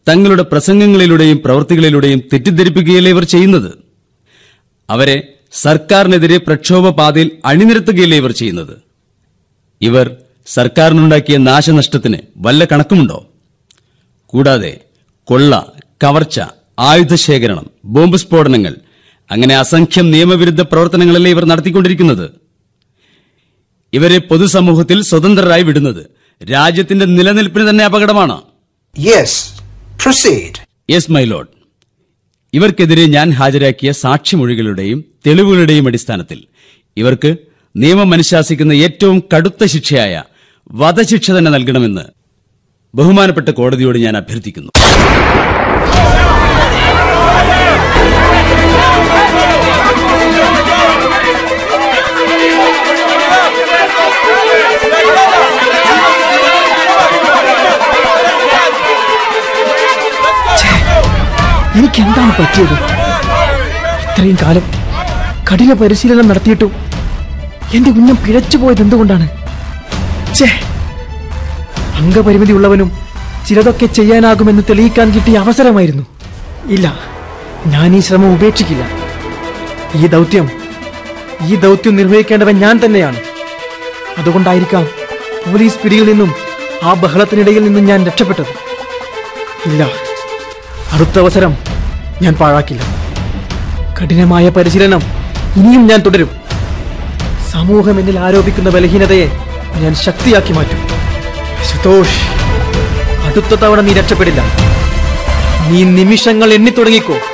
തങ്ങളുടെ പ്രസംഗങ്ങളിലൂടെയും പ്രവൃത്തികളിലൂടെയും തെറ്റിദ്ധരിപ്പിക്കുകയല്ലേ ഇവർ ചെയ്യുന്നത് അവരെ സർക്കാരിനെതിരെ പ്രക്ഷോഭ പാതയിൽ അണിനിരത്തുകയല്ലേ ഇവർ ചെയ്യുന്നത് ഇവർ സർക്കാരിനുണ്ടാക്കിയ നാശനഷ്ടത്തിന് വല്ല കണക്കുമുണ്ടോ കൂടാതെ കൊള്ള കവർച്ച ആയുധശേഖരണം ബോംബ് സ്ഫോടനങ്ങൾ അങ്ങനെ അസംഖ്യം നിയമവിരുദ്ധ പ്രവർത്തനങ്ങളല്ലേ ഇവർ നടത്തിക്കൊണ്ടിരിക്കുന്നത് ഇവരെ പൊതുസമൂഹത്തിൽ സ്വതന്ത്രരായി വിടുന്നത് രാജ്യത്തിന്റെ നിലനിൽപ്പിന് തന്നെ അപകടമാണ് Yes, proceed. Yes my lord ഇവർക്കെതിരെ ഞാൻ ഹാജരാക്കിയ സാക്ഷിമൊഴികളുടെയും തെളിവുകളുടെയും അടിസ്ഥാനത്തിൽ ഇവർക്ക് നിയമം അനുശാസിക്കുന്ന ഏറ്റവും കടുത്ത ശിക്ഷയായ വധശിക്ഷ തന്നെ നൽകണമെന്ന് ബഹുമാനപ്പെട്ട കോടതിയോട് ഞാൻ അഭ്യർത്ഥിക്കുന്നു എനിക്ക് എന്താണ് പറ്റിയത് ഇത്രയും കാലം കഠിന പരിശീലനം നടത്തിയിട്ടും എന്റെ ഉന്നം പിഴച്ചുപോയത് എന്തുകൊണ്ടാണ് ഛേ അംഗപരിമിതി ഉള്ളവനും ചിലതൊക്കെ ചെയ്യാനാകുമെന്ന് തെളിയിക്കാൻ കിട്ടിയ അവസരമായിരുന്നു ഇല്ല ഞാൻ ഈ ശ്രമം ഉപേക്ഷിക്കില്ല ഈ ദൗത്യം ഈ ദൗത്യം നിർവഹിക്കേണ്ടവൻ ഞാൻ തന്നെയാണ് അതുകൊണ്ടായിരിക്കാം പോലീസ് പിടിയിൽ നിന്നും ആ ബഹളത്തിനിടയിൽ നിന്നും ഞാൻ രക്ഷപ്പെട്ടത് ഇല്ല അടുത്ത അവസരം ഞാൻ പാഴാക്കില്ല കഠിനമായ പരിശീലനം ഇനിയും ഞാൻ തുടരും സമൂഹം എന്നിൽ ആരോപിക്കുന്ന ബലഹീനതയെ ഞാൻ ശക്തിയാക്കി മാറ്റും ശുതോഷ് അടുത്ത തവണ നീ രക്ഷപ്പെടില്ല നീ നിമിഷങ്ങൾ എണ്ണി തുടങ്ങിക്കോ